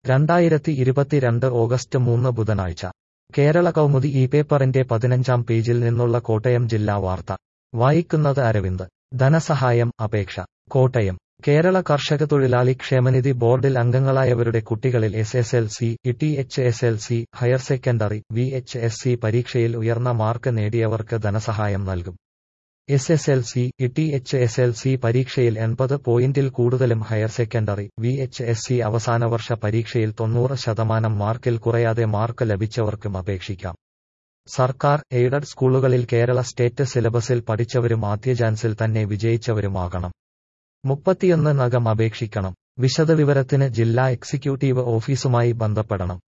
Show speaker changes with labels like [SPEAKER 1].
[SPEAKER 1] രണ്ടായിരത്തി ഇരുപത്തിരണ്ട് ഓഗസ്റ്റ് മൂന്ന് ബുധനാഴ്ച കേരള കൗമുദി ഈ പേപ്പറിന്റെ പതിനഞ്ചാം പേജിൽ നിന്നുള്ള കോട്ടയം ജില്ലാ വാർത്ത വായിക്കുന്നത് അരവിന്ദ് ധനസഹായം അപേക്ഷ കോട്ടയം കേരള കർഷക തൊഴിലാളി ക്ഷേമനിധി ബോർഡിൽ അംഗങ്ങളായവരുടെ കുട്ടികളിൽ S S L C T H S L C higher secondary V H S C പരീക്ഷയിൽ ഉയർന്ന മാർക്ക് നേടിയവർക്ക് ധനസഹായം നൽകും S S L C T H S L C പരീക്ഷയിൽ എൺപത് പോയിന്റിൽ കൂടുതലും higher secondary V H S C അവസാനവർഷ പരീക്ഷയിൽ തൊണ്ണൂറ് ശതമാനം മാർക്കിൽ കുറയാതെ മാർക്ക് ലഭിച്ചവർക്കും അപേക്ഷിക്കാം സർക്കാർ എയ്ഡഡ് സ്കൂളുകളിൽ കേരള സ്റ്റേറ്റ് സിലബസിൽ പഠിച്ചവരും ആദ്യ ചാൻസിൽ തന്നെ വിജയിച്ചവരുമാകണം മുപ്പത്തിയൊന്ന് നകം അപേക്ഷിക്കണം വിശദവിവരത്തിന് ജില്ലാ എക്സിക്യൂട്ടീവ് ഓഫീസുമായി ബന്ധപ്പെടണം